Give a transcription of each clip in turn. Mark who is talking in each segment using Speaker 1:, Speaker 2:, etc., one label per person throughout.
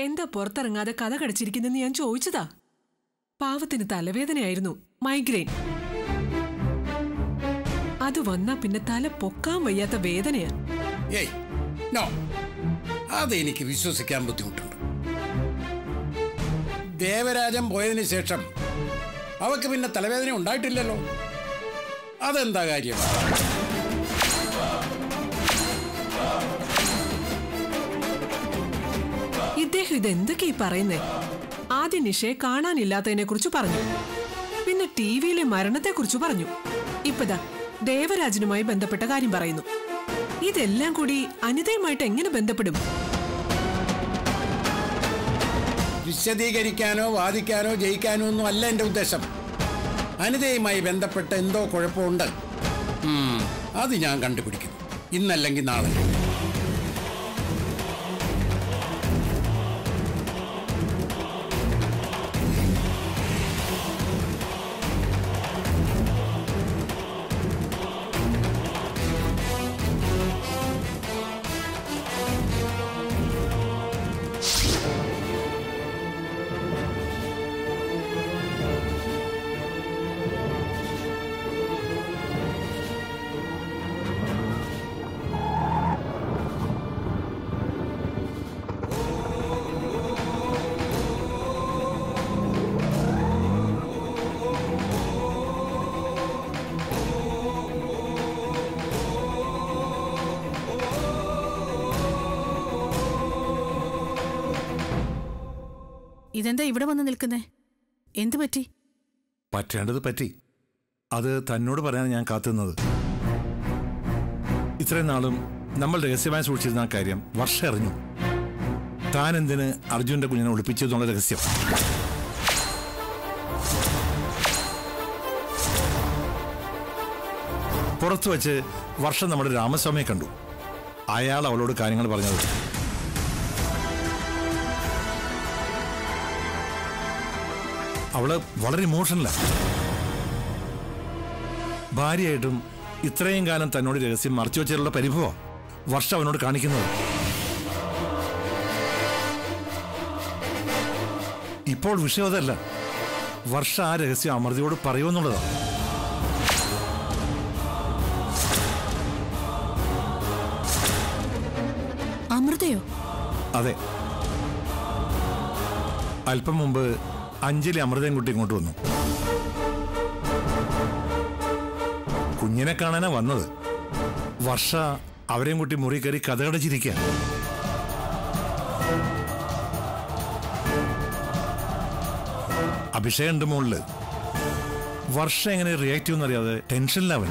Speaker 1: എന്താ പുറത്തിറങ്ങാതെ കഥ കടിച്ചിരിക്കുന്നെന്ന് ഞാൻ ചോദിച്ചതാ പാവത്തിന് തലവേദനയായിരുന്നു മൈഗ്രെയിൻ അത് വന്നാ പിന്നെ തല പൊക്കാൻ വയ്യാത്ത വേദനയാ
Speaker 2: ഏയ് നോ അതെനിക്ക് വിശ്വസിക്കാൻ ബുദ്ധിമുട്ടുണ്ട് ദേവരാജൻ പോയതിന് ശേഷം അവക്ക് പിന്നെ തലവേദന ഉണ്ടായിട്ടില്ലല്ലോ അതെന്താ കാര്യം
Speaker 1: ഇദ്ദേഹം ഇതെന്തൊക്കെ ഈ പറയുന്നേ ആദ്യം നിഷയെ കാണാനില്ലാത്തതിനെ കുറിച്ച് പറഞ്ഞു പിന്നെ ടി വിയിലെ മരണത്തെ കുറിച്ച് പറഞ്ഞു ഇപ്പതാ ദേവരാജനുമായി ബന്ധപ്പെട്ട കാര്യം പറയുന്നു ഇതെല്ലാം കൂടി അനിതയുമായിട്ട് എങ്ങനെ ബന്ധപ്പെടും
Speaker 2: വിശദീകരിക്കാനോ വാദിക്കാനോ ജയിക്കാനോ ഒന്നും അല്ല എൻ്റെ ഉദ്ദേശം അനിതയുമായി ബന്ധപ്പെട്ട് എന്തോ കുഴപ്പമുണ്ട് ഉം, അത് ഞാൻ കണ്ടുപിടിക്കും ഇന്നല്ലെങ്കിൽ നാളെ
Speaker 3: ഇതെന്താ ഇവിടെ വന്ന് നിൽക്കുന്നേ എന്തു പറ്റി
Speaker 4: പറ്റേണ്ടത് പറ്റി അത് തന്നോട് പറയാൻ ഞാൻ കാത്തുന്നത് ഇത്രയും നാളും നമ്മൾ രഹസ്യമായി സൂക്ഷിച്ചിരുന്ന ആ കാര്യം വർഷം അറിഞ്ഞു താൻ എന്തിന് അർജുന്റെ കുഞ്ഞിനെ ഒളിപ്പിച്ചു എന്നുള്ള രഹസ്യം പുറത്തു വച്ച് വർഷം നമ്മുടെ രാമസ്വാമിയെ കണ്ടു അയാൾ അവളോട് കാര്യങ്ങൾ പറഞ്ഞത് അവള് വളരെ ഇമോഷണലാണ് ഭാര്യയായിട്ടും ഇത്രയും കാലം തന്നോട് രഹസ്യം മറച്ചു വെച്ചുള്ള പരിഭവം വർഷ അവനോട് കാണിക്കുന്നത് ഇപ്പോൾ വിഷയം അതല്ല വർഷ ആ രഹസ്യം അമൃതയോട് പറയുമെന്നുള്ളതാണ്
Speaker 3: അമൃതയോ
Speaker 4: അതെ അല്പം മുമ്പ് അഞ്ജലി അമൃതയും കുട്ടി ഇങ്ങോട്ട് വന്നു കുഞ്ഞിനെ കാണാനാ വന്നത് വർഷ അവരെയും കുട്ടി മുറി കയറി കഥകടച്ചിരിക്കുക അഭിഷേകം ഉണ്ട് മുകളില് വർഷ എങ്ങനെ റിയാക്ട് ചെയ്യുമെന്നറിയാതെ ടെൻഷനിലവൻ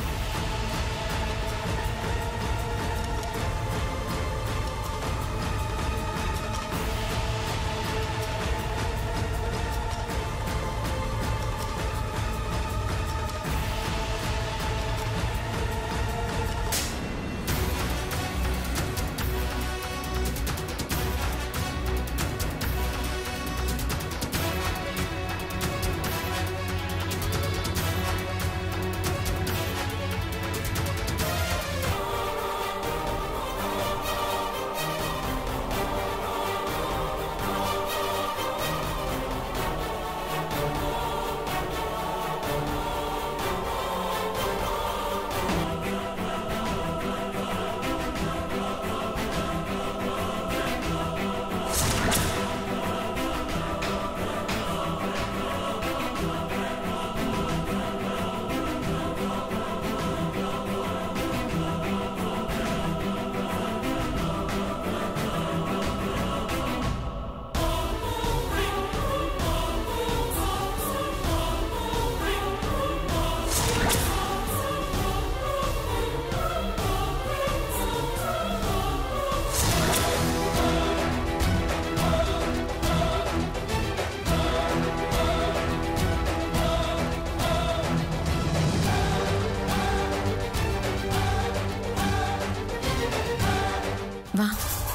Speaker 3: വാ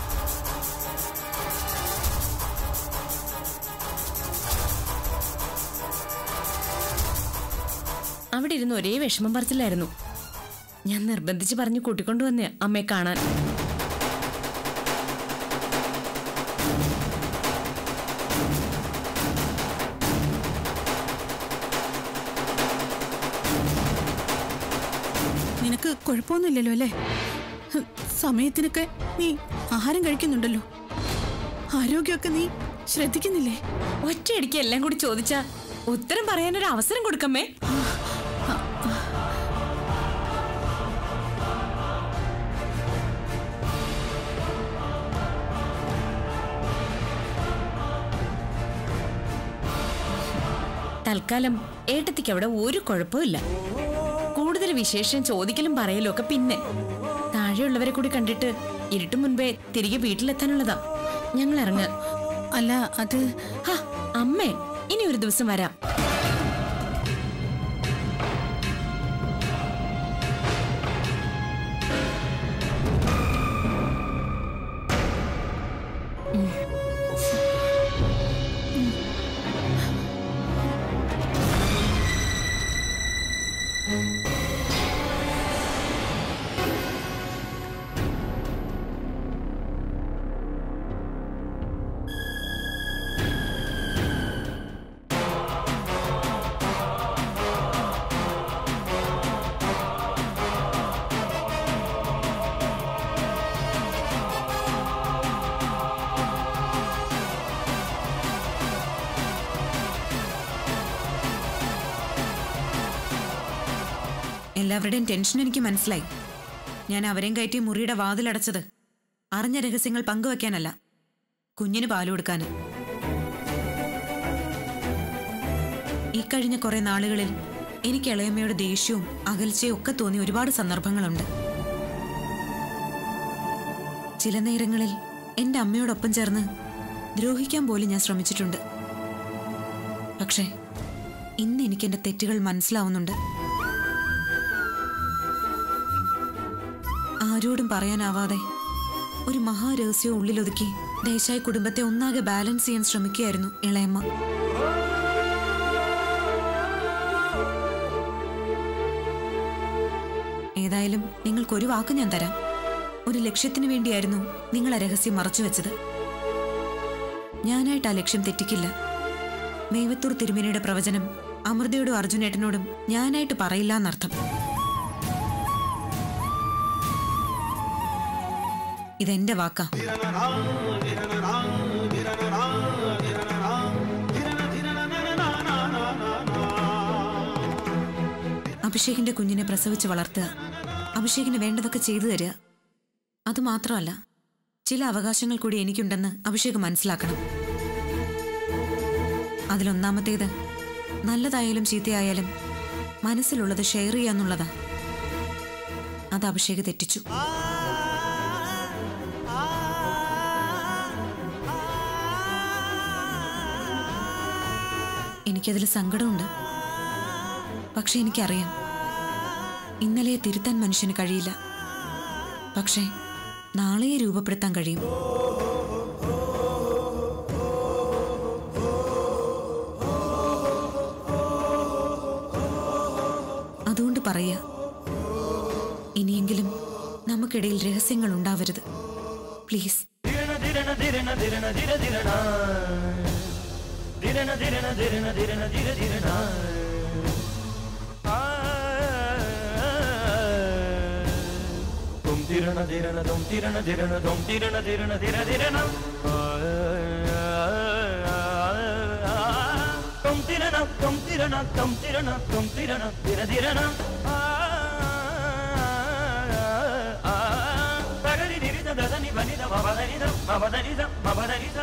Speaker 3: അവിടെ ഇരുന്ന് ഒരേ വിഷമം പറച്ചിലായിരുന്നു ഞാൻ നിർബന്ധിച്ച് പറഞ്ഞു കൂട്ടിക്കൊണ്ടുവന്നേ അമ്മയെ കാണാൻ
Speaker 5: കുഴപ്പമൊന്നുമില്ലല്ലോ അല്ലേ ഹ്, സമയത്തിനൊക്കെ നീ ആഹാരം കഴിക്കുന്നുണ്ടല്ലോ ആരോഗ്യമൊക്കെ നീ ശ്രദ്ധിക്കുന്നില്ലേ
Speaker 3: ഒറ്റയടിക്ക് എല്ലാം കൂടി ചോദിച്ചാ ഉത്തരം പറയാനൊരു അവസരം കൊടുക്കമ്മേ തൽക്കാലം ഏട്ടത്തിക്ക് അവിടെ ഒരു കുഴപ്പമില്ല കൂടുതൽ വിശേഷം ചോദിക്കലും പറയലും ഒക്കെ പിന്നെ താഴെയുള്ളവരെ കൂടി കണ്ടിട്ട് ഇരുട്ടു മുൻപേ തിരികെ വീട്ടിലെത്താനുള്ളതാ ഞങ്ങൾ ഇറങ്ങുക
Speaker 5: അല്ല അത്
Speaker 3: ഹാ, അമ്മേ ഇനി ഒരു ദിവസം വരാം
Speaker 6: എല്ലാവരുടെയും ടെൻഷൻ എനിക്ക് മനസ്സിലായി ഞാൻ അവരെയും കയറ്റി മുറിയുടെ വാതിലടച്ചത് അറിഞ്ഞ രഹസ്യങ്ങൾ പങ്കുവെക്കാനല്ല കുഞ്ഞിന് പാല് കൊടുക്കാൻ ഈ കഴിഞ്ഞ കുറെ നാളുകളിൽ എനിക്ക് ഇളയമ്മയുടെ ദേഷ്യവും അകൽച്ചയും ഒക്കെ തോന്നിയ ഒരുപാട് സന്ദർഭങ്ങളുണ്ട് ചില നേരങ്ങളിൽ എന്റെ അമ്മയോടൊപ്പം ചേർന്ന് ദ്രോഹിക്കാൻ പോലും ഞാൻ ശ്രമിച്ചിട്ടുണ്ട് പക്ഷേ ഇന്ന് എനിക്ക് എന്റെ തെറ്റുകൾ മനസ്സിലാവുന്നുണ്ട് ആരോടും പറയാനാവാതെ ഒരു മഹാരഹസ്യവും ഉള്ളിലൊതുക്കി ദേശായി കുടുംബത്തെ ഒന്നാകെ ബാലൻസ് ചെയ്യാൻ ശ്രമിക്കുകയായിരുന്നു ഇളയമ്മ ഏതായാലും നിങ്ങൾക്കൊരു വാക്ക് ഞാൻ തരാം ഒരു ലക്ഷ്യത്തിന് വേണ്ടിയായിരുന്നു നിങ്ങൾ ആ രഹസ്യം മറച്ചു വെച്ചത് ഞാനായിട്ട് ആ ലക്ഷ്യം തെറ്റിക്കില്ല മേവത്തൂർ തിരുമേനിയുടെ പ്രവചനം അമൃതയോടും അർജുനേട്ടനോടും ഞാനായിട്ട് പറയില്ല എന്നർത്ഥം ഇതെന്റെ വാക്കാ അഭിഷേകിന്റെ കുഞ്ഞിനെ പ്രസവിച്ച് വളർത്തുക അഭിഷേകിന് വേണ്ടതൊക്കെ ചെയ്തു തരിക അതുമാത്രമല്ല ചില അവകാശങ്ങൾ കൂടി എനിക്കുണ്ടെന്ന് അഭിഷേക് മനസ്സിലാക്കണം അതിലൊന്നാമത്തേത് നല്ലതായാലും ചീത്തയായാലും മനസ്സിലുള്ളത് ഷെയർ ചെയ്യാന്നുള്ളതാ അത് അഭിഷേക് തെറ്റിച്ചു എനിക്കതിൽ സങ്കടമുണ്ട് പക്ഷെ എനിക്കറിയാം ഇന്നലെയെ തിരുത്താൻ മനുഷ്യന് കഴിയില്ല പക്ഷേ നാളെയെ രൂപപ്പെടുത്താൻ കഴിയും അതുകൊണ്ട് പറയാ ഇനിയെങ്കിലും നമുക്കിടയിൽ രഹസ്യങ്ങൾ ഉണ്ടാവരുത് പ്ലീസ്
Speaker 7: തും തിരണ തിരണ തും തിരണ തിരണ തും തിരണ തിരണ തിര തിരണ തും തിരണ തും തിരണ തും തിരണ തും തിരണ തിര തിരണ പകരി നിരിത ദദനി വനിത മവദനിത മവദനിത മവദനിത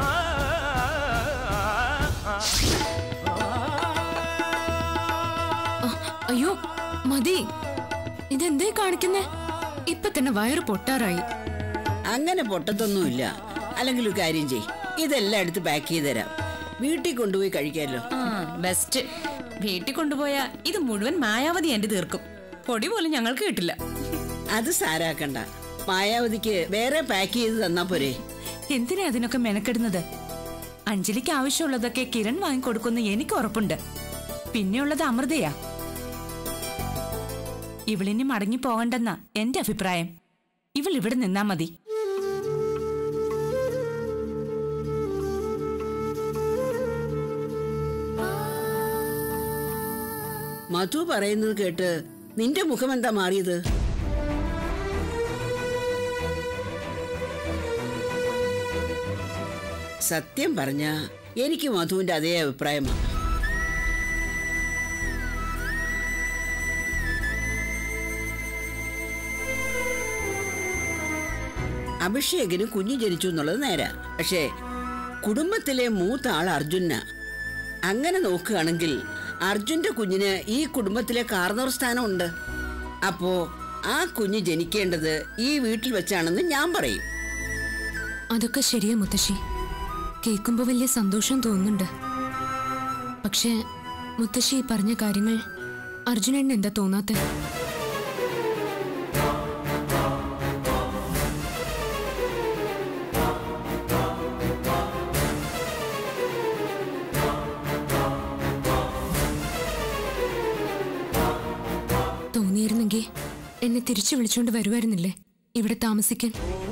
Speaker 5: അയ്യോ മതി ഇതെന്തേ കാണിക്കുന്നേ ഇപ്പൊ തന്നെ വയറ് പൊട്ടാറായി
Speaker 8: അങ്ങനെ പൊട്ടത്തൊന്നുമില്ല അല്ലെങ്കിൽ ഒരു കാര്യം ചെയ് ഇതെല്ലാം എടുത്ത് പാക്ക് ചെയ്ത് തരാം വീട്ടിൽ കൊണ്ടുപോയി കഴിക്കാമല്ലോ
Speaker 3: ആ ബെസ്റ്റ് വീട്ടിൽ കൊണ്ടുപോയാ ഇത് മുഴുവൻ മായാവതി എന്റെ തീർക്കും പൊടി പോലും ഞങ്ങൾക്ക് കിട്ടില്ല
Speaker 8: അത് സാരാക്കണ്ട മായാവതിക്ക് വേറെ പാക്ക് ചെയ്ത് തന്നാ പോരെ
Speaker 9: എന്തിനാ അതിനൊക്കെ മെനക്കെടുന്നത് അഞ്ജലിക്ക് ആവശ്യമുള്ളതൊക്കെ കിരൺ വാങ്ങിക്കൊടുക്കുന്ന എനിക്ക് ഉറപ്പുണ്ട് പിന്നെയുള്ളത് അമൃതയാ ഇവളിനി മടങ്ങി പോകണ്ടെന്ന എന്റെ അഭിപ്രായം ഇവൾ ഇവിടെ നിന്നാ മതി
Speaker 8: മധു പറയുന്നത് കേട്ട് നിന്റെ മുഖം എന്താ മാറിയത് സത്യം പറഞ്ഞ എനിക്ക് മധുവിന്റെ അതേ അഭിപ്രായമാണ് അഭിഷേകിന് കുഞ്ഞു ജനിച്ചു എന്നുള്ളത് നേരാ പക്ഷേ കുടുംബത്തിലെ മൂത്ത ആൾ അർജുന അങ്ങനെ നോക്കുകയാണെങ്കിൽ അർജുന്റെ കുഞ്ഞിന് ഈ കുടുംബത്തിലെ കാർന്നോർ സ്ഥാനമുണ്ട് അപ്പോ ആ കുഞ്ഞ് ജനിക്കേണ്ടത് ഈ വീട്ടിൽ വെച്ചാണെന്ന് ഞാൻ പറയും
Speaker 5: അതൊക്കെ ശരിയാ മുത്തശ്ശി കേൾക്കുമ്പോ വലിയ സന്തോഷം തോന്നുന്നുണ്ട് പക്ഷേ മുത്തശ്ശി ഈ പറഞ്ഞ കാര്യങ്ങൾ അർജുനൻ എന്താ തോന്നാത്ത തോന്നിയിരുന്നെങ്കിൽ എന്നെ തിരിച്ചു വിളിച്ചുകൊണ്ട് വരുമായിരുന്നില്ലേ ഇവിടെ താമസിക്കാൻ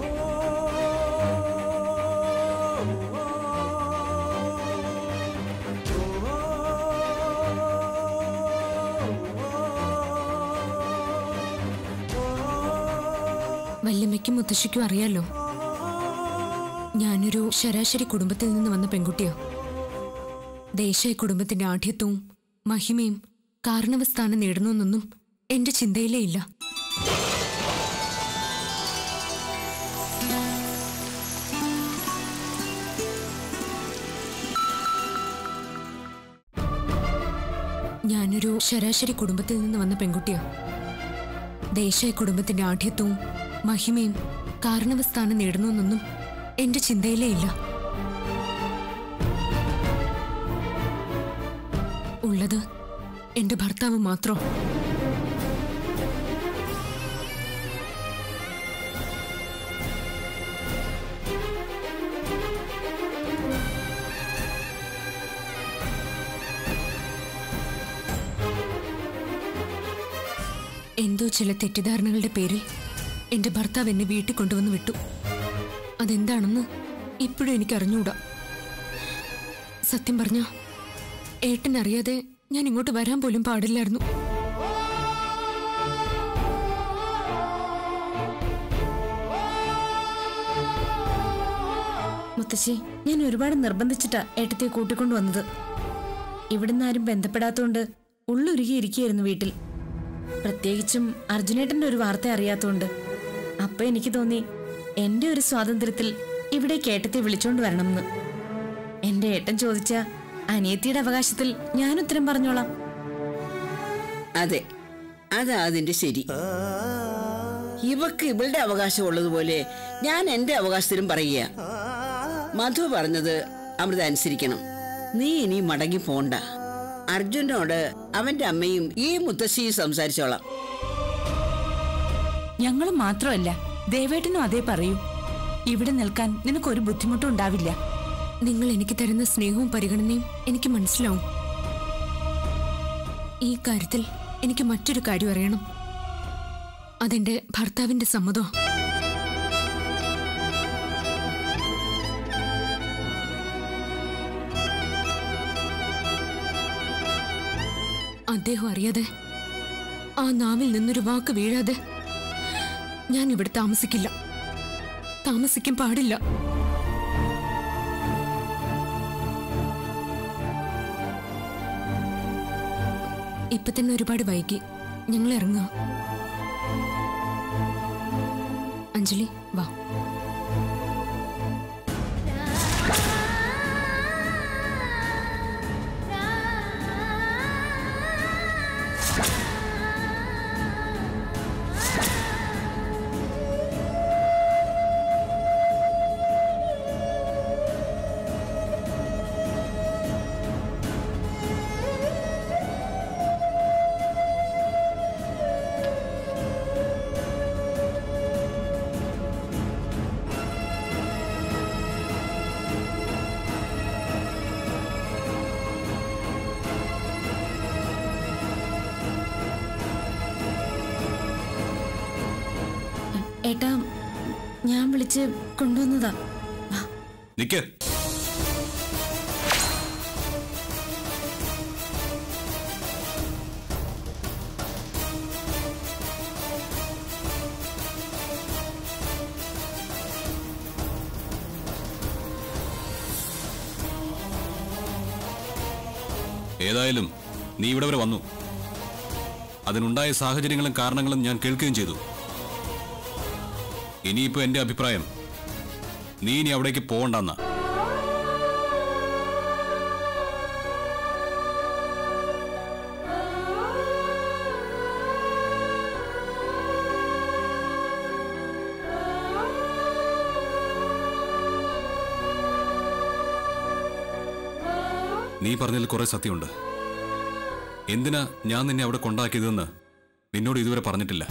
Speaker 5: വല്യമ്മയ്ക്കും മുത്തശ്ശിക്കും അറിയാലോ ഞാനൊരു ശരാശരി കുടുംബത്തിൽ നിന്ന് വന്ന പെൺകുട്ടിയോ ദേശീയ കുടുംബത്തിന്റെ ആഠ്യത്വവും മഹിമയും കാരണവസ്ഥാനം നേടണമെന്നൊന്നും എന്റെ ചിന്തയിലേ ഇല്ല ഞാനൊരു ശരാശരി കുടുംബത്തിൽ നിന്ന് വന്ന പെൺകുട്ടിയോ ദേശീയ കുടുംബത്തിന്റെ ആഠ്യത്വവും മഹിമയും കാരണവസ്ഥാനം നേടണമെന്നൊന്നും എന്റെ ചിന്തയിലേ ഇല്ല ഉള്ളത് എന്റെ ഭർത്താവ് മാത്രം എന്തോ ചില തെറ്റിദ്ധാരണകളുടെ പേരിൽ എന്റെ ഭർത്താവ് എന്നെ വീട്ടിൽ കൊണ്ടുവന്ന് വിട്ടു അതെന്താണെന്ന് ഇപ്പോഴും എനിക്ക് അറിഞ്ഞൂടാ സത്യം പറഞ്ഞ ഏട്ടൻ അറിയാതെ ഞാൻ ഇങ്ങോട്ട് വരാൻ പോലും പാടില്ലായിരുന്നു
Speaker 3: മുത്തശ്ശി ഞാൻ ഒരുപാട് നിർബന്ധിച്ചിട്ടാ ഏട്ടത്തെ കൂട്ടിക്കൊണ്ടു വന്നത് ഇവിടുന്ന് ആരും ബന്ധപ്പെടാത്തോണ്ട് ഉള്ളുരുകിയിരിക്കുകയായിരുന്നു വീട്ടിൽ പ്രത്യേകിച്ചും അർജുനേട്ടന്റെ ഒരു വാർത്ത അറിയാത്തോണ്ട് അപ്പൊ എനിക്ക് തോന്നി എന്റെ ഒരു സ്വാതന്ത്ര്യത്തിൽ ഇവിടേക്ക് ഏട്ടത്തെ വിളിച്ചോണ്ട് വരണമെന്ന് എന്റെ ഏട്ടൻ ചോദിച്ച അനിയത്തിയുടെ അവകാശത്തിൽ ഞാൻ ഉത്തരം പറഞ്ഞോളാം
Speaker 8: അതെ അതാ അതിന്റെ ശരി ഇവക്ക് ഇവളുടെ അവകാശം ഉള്ളതുപോലെ ഞാൻ എന്റെ അവകാശത്തിലും പറയുക മധു പറഞ്ഞത് അമൃത അനുസരിക്കണം നീ ഇനി മടങ്ങി പോണ്ട അർജുനോട് അവന്റെ അമ്മയും ഈ മുത്തശ്ശിയും സംസാരിച്ചോളാം
Speaker 9: ഞങ്ങൾ മാത്രമല്ല ദേവേട്ടനും അതേ പറയൂ ഇവിടെ നിൽക്കാൻ നിനക്കൊരു ബുദ്ധിമുട്ടും ഉണ്ടാവില്ല
Speaker 5: നിങ്ങൾ എനിക്ക് തരുന്ന സ്നേഹവും പരിഗണനയും എനിക്ക് മനസ്സിലാവും ഈ കാര്യത്തിൽ എനിക്ക് മറ്റൊരു കാര്യം അറിയണം അതെന്റെ ഭർത്താവിന്റെ സമ്മതം അദ്ദേഹം അറിയാതെ ആ നാവിൽ നിന്നൊരു വാക്ക് വീഴാതെ ഞാൻ ഇവിടെ താമസിക്കില്ല താമസിക്കാൻ പാടില്ല ഇപ്പൊ തന്നെ ഒരുപാട് വൈകി ഞങ്ങൾ ഇറങ്ങുക അഞ്ജലി വാ
Speaker 3: ഏട്ടാ ഞാൻ വിളിച്ച് കൊണ്ടുവന്നതാ വാ
Speaker 4: നിക്ക്
Speaker 10: ഏതായാലും നീ ഇവിടെ വരെ വന്നു അതിനുണ്ടായ സാഹചര്യങ്ങളും കാരണങ്ങളും ഞാൻ കേൾക്കുകയും ചെയ്തു ഇനിയിപ്പോ എന്റെ അഭിപ്രായം നീ ഇനി അവിടേക്ക് പോകണ്ടെന്നാ നീ പറഞ്ഞതിൽ കുറെ സത്യമുണ്ട് എന്തിനാ ഞാൻ നിന്നെ അവിടെ കൊണ്ടാക്കിയതെന്ന് നിന്നോട് ഇതുവരെ പറഞ്ഞിട്ടില്ല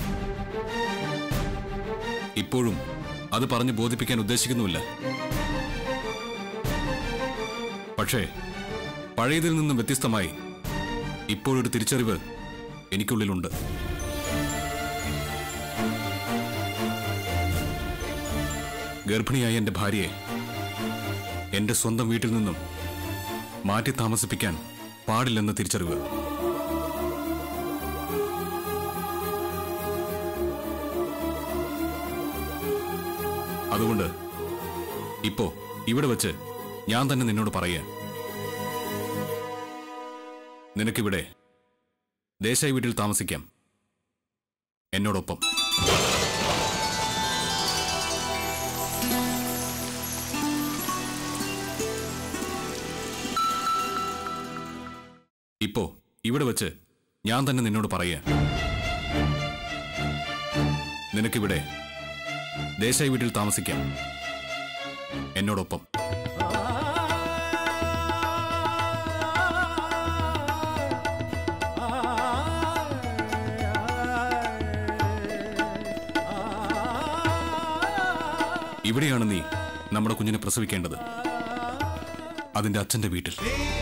Speaker 10: ഇപ്പോഴും അത് പറഞ്ഞ് ബോധിപ്പിക്കാൻ ഉദ്ദേശിക്കുന്നുമില്ല പക്ഷേ പഴയതിൽ നിന്നും വ്യത്യസ്തമായി ഇപ്പോഴൊരു തിരിച്ചറിവ് എനിക്കുള്ളിലുണ്ട് ഗർഭിണിയായ എന്റെ ഭാര്യയെ എന്റെ സ്വന്തം വീട്ടിൽ നിന്നും മാറ്റി താമസിപ്പിക്കാൻ പാടില്ലെന്ന തിരിച്ചറിവ് അതുകൊണ്ട് ഇപ്പോ ഇവിടെ വെച്ച് ഞാൻ തന്നെ നിന്നോട് പറയാ നിനക്കിവിടെ ദേശായി വീട്ടിൽ താമസിക്കാം എന്നോടൊപ്പം ഇപ്പോ ഇവിടെ വെച്ച് ഞാൻ തന്നെ നിന്നോട് പറയാ നിനക്കിവിടെ ദേശായി വീട്ടിൽ താമസിക്കാം എന്നോടൊപ്പം ഇവിടെയാണ് നീ നമ്മുടെ കുഞ്ഞിനെ പ്രസവിക്കേണ്ടത് അതിന്റെ അച്ഛന്റെ വീട്ടിൽ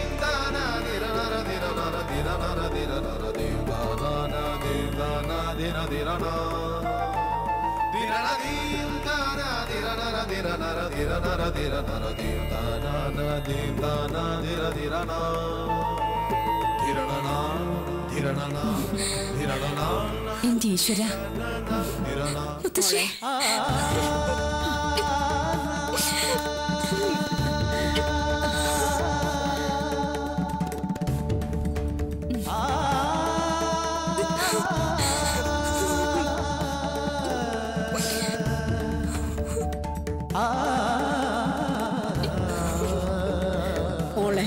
Speaker 9: എന്റെ ഈശ്വര മുത്തശ്ശി
Speaker 8: മോളെ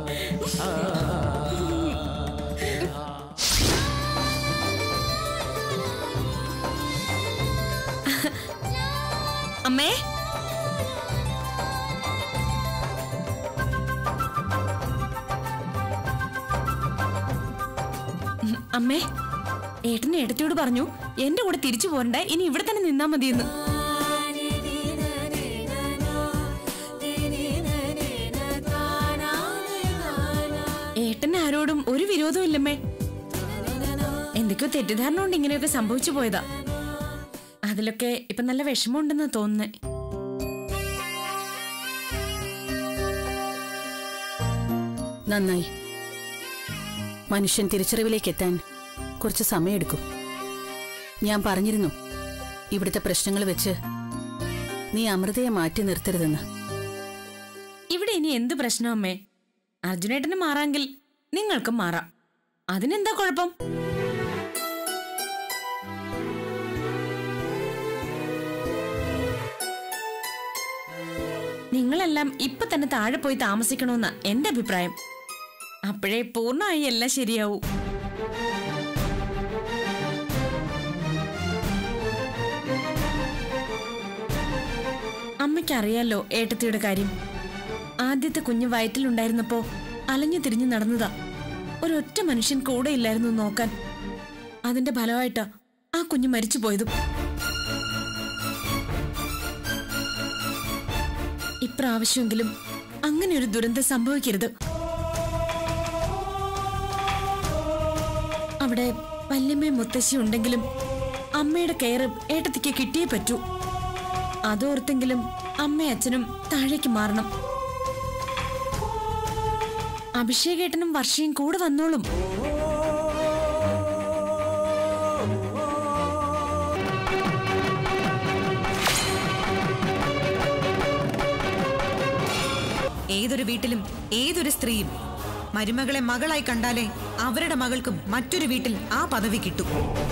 Speaker 3: അമ്മേ ഉം, അമ്മേ ഏട്ടന് ഏട്ടത്തിയോട് പറഞ്ഞു എന്റെ കൂടെ തിരിച്ചു പോരണ്ട ഇനി ഇവിടെ തന്നെ നിന്നാ മതിയെന്ന് ഏട്ടന് ആരോടും ഒരു വിരോധവും ഇല്ലമ്മേ എന്തൊക്കെയോ തെറ്റിദ്ധാരണ കൊണ്ട് ഇങ്ങനെയൊക്കെ സംഭവിച്ചു പോയതാ അതിലൊക്കെ ഇപ്പൊ നല്ല വിഷമമുണ്ടെന്ന് തോന്നുന്നേ
Speaker 11: നന്നായി മനുഷ്യൻ തിരിച്ചറിവിലേക്ക് എത്താൻ കുറച്ച് സമയമെടുക്കും ഞാൻ പറഞ്ഞിരുന്നു ഇവിടുത്തെ പ്രശ്നങ്ങൾ വെച്ച് നീ അമൃതയെ മാറ്റി നിർത്തരുതെന്ന്
Speaker 3: ഇവിടെ ഇനി എന്ത് പ്രശ്നം അമ്മേ അർജുനേട്ടന് മാറാമെങ്കിൽ നിങ്ങൾക്കും മാറാം അതിനെന്താ കുഴപ്പം നിങ്ങളെല്ലാം ഇപ്പൊ തന്നെ താഴെ പോയി താമസിക്കണമെന്ന എന്റെ അഭിപ്രായം അപ്പോഴേ പൂർണ്ണമായി എല്ലാം ശരിയാവൂ അമ്മയ്ക്കറിയാലോ ഏട്ടത്തിയുടെ കാര്യം ആദ്യത്തെ കുഞ്ഞ് വയറ്റിലുണ്ടായിരുന്നപ്പോ അലഞ്ഞു തിരിഞ്ഞു നടന്നതാ ഒരൊറ്റ മനുഷ്യൻ കൂടെ ഇല്ലായിരുന്നു നോക്കാൻ അതിന്റെ ഫലമായിട്ടാ ആ കുഞ്ഞ് മരിച്ചു പോയതും ഇപ്രാവശ്യമെങ്കിലും അങ്ങനെ ഒരു ദുരന്തം സംഭവിക്കരുത് അവിടെ വല്യമ്മയും മുത്തശ്ശി ഉണ്ടെങ്കിലും അമ്മയുടെ കെയർ ഏട്ടത്തിക്ക് കിട്ടിയേ പറ്റൂ അതോർത്തെങ്കിലും അമ്മയും അച്ഛനും താഴേക്ക് മാറണം അഭിഷേകേട്ടനും വർഷയും കൂടെ വന്നോളും
Speaker 6: ഏതൊരു വീട്ടിലും ഏതൊരു സ്ത്രീയും മരുമകളെ മകളായി കണ്ടാലേ അവരുടെ മകൾക്കും മറ്റൊരു വീട്ടിൽ ആ പദവി കിട്ടും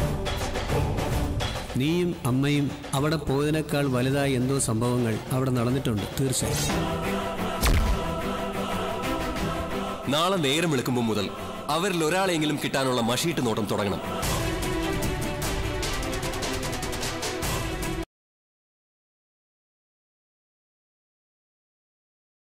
Speaker 12: നീയും അമ്മയും അവിടെ പോയതിനേക്കാൾ വലുതായ എന്തോ സംഭവങ്ങൾ അവിടെ നടന്നിട്ടുണ്ട് തീർച്ചയായും
Speaker 13: നാളെ നേരം വെളുക്കുമ്പോൾ മുതൽ അവരിൽ ഒരാളെങ്കിലും കിട്ടാനുള്ള മഷിയിട്ട് നോട്ടം തുടങ്ങണം